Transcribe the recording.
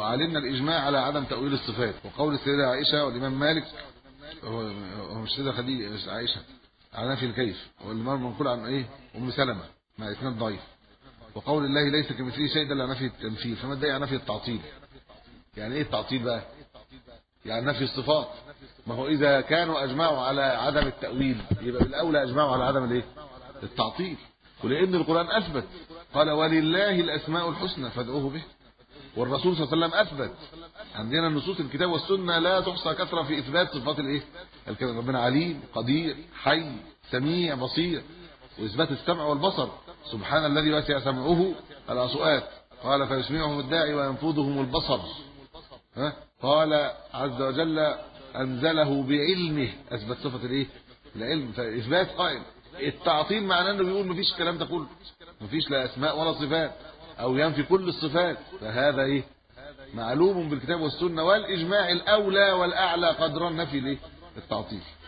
وعلمنا الاجماع على عدم تاويل الصفات وقول السيده عائشه والامام مالك هو مش السيده خديجه مش عائشه على نفي الكيف والامام منقول عن ايه ام سلمة مع اثنين ضعيف وقول الله ليس كمثله شيء دل على نفي التمثيل فما ادعي نفي التعطيل يعني ايه التعطيل بقى يعني نفي الصفات ما هو اذا كانوا اجمعوا على عدم التاويل يبقى بالاولى اجمعوا على عدم الايه التعطيل ولان القران اثبت قال ولله الاسماء الحسنى فادعوه به والرسول صلى الله عليه وسلم اثبت عندنا نصوص الكتاب والسنه لا تحصى كثره في اثبات صفات الايه الكلام ربنا عليم قدير حي سميع بصير واثبات السمع والبصر سبحان الذي وسع سمعه الاصوات قال فيسمعهم الداعي وينفذهم البصر ها قال عز وجل انزله بعلمه اثبت صفه الايه العلم فاثبات قائم التعطيل معناه انه بيقول مفيش الكلام ده كله مفيش لا اسماء ولا صفات او ينفي كل الصفات فهذا ايه معلوم بالكتاب والسنه والاجماع الاولى والاعلى قدرا نفي الايه التعطيل